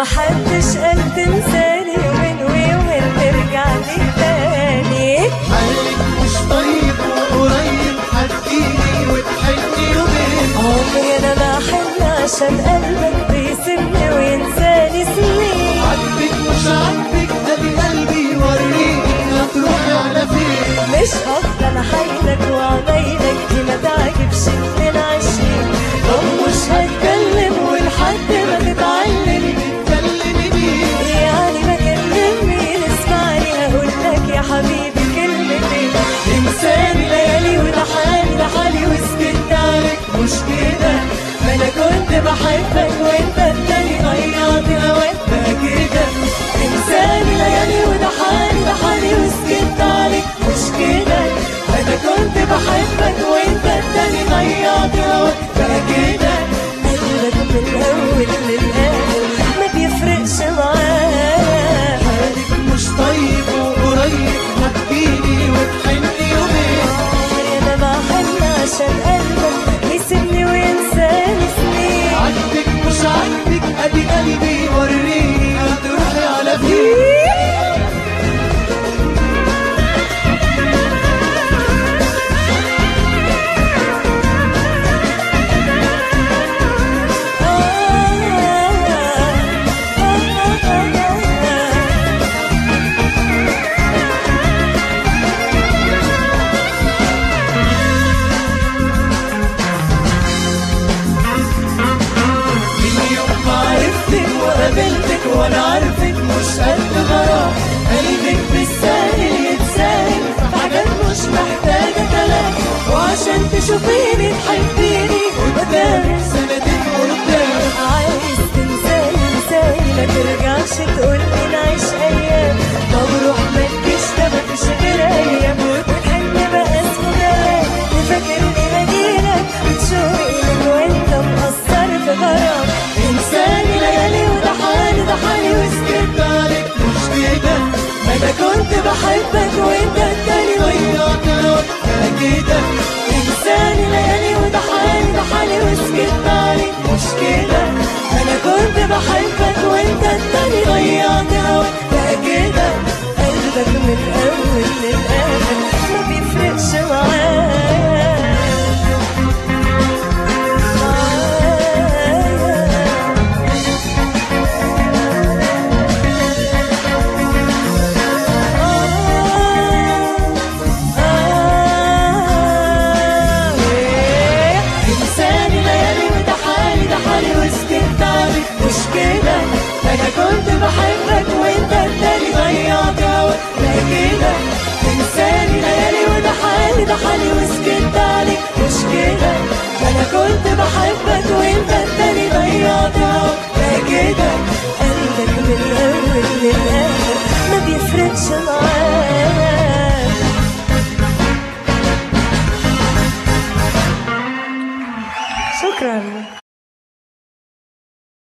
ومحدش قال تنساني ومن ويومين ترجع لي تاني حالك مش طيب وقريب هتجيلي وتحني يومين عمري انا ما حن عشان قلبك بيسيبني وينساني سنين عاجبك مش عاجبك ادي قلبي وريني هتروحي على فين مش هفضل حيلك وعمايلك دي ما تعجبش اتنين عايشين طب مش هتكلم ولحد ما تتعلم تكلمي مين يعني ما كلمني اسمعني هقول لك يا حبيبي كلمتين انساني ليالي وده حالي ده حالي وسكت عليك مش كده ما انا كنت بحبك وانت التاني ضيعت هواك بقى كده انساني ليالي وده حالي ده حالي وسكت عليك مش كده انا كنت بحبك وانت التاني ضيعت هواك بقى كده قلبك من الاول للاخر ما بيفرقش معاه حالك مش طيب وقريب هتجيلي وتحني يومين عمري انا ما حن عشان قلبك يسيبني وينساني سنين عاجبك مش عاجبك ادي قلبي وريني هتروحي على فين من يوم ما عرفتك وقابلتك وانا عارفك مش قد غرام قلبك بالساهل يتساهل في حاجات مش محتاجة كلام وعشان تشوفيني تحبيني قدامي سنتين قدام عايز تنساني انساني ما ترجعش تقولي نعيش ايام طب روح ما تجيش ده مفيش غير ايام ونحن بقى اسمه كلام تفكرني مدينك بتشوقي لك وانت مقصر في غرام انساني ليالي وده حالي ده حالي وسكت عليك مش كده ما انا كنت بحبك وانت التاني ضيعت وقتها كده انساني ليالي وده حالي ده حالي وسكت عليك مش كده انا كنت بحبك وانت التاني ضيعت هواك بقى كده قلبك من الاول للاخر ما بيفرقش معايا انساني ليالي وده حالي ده حالي وسكت عليك مش كده انا كنت بحبك وانت التاني ضيعت هواك لا كده انساني ليالي وده حالي ده حالي وسكت عليك مش كده انا كنت بحبك وانت التاني ضيعت هواك لا كده قلبك من الاول للاخر ما بيفرقش معايا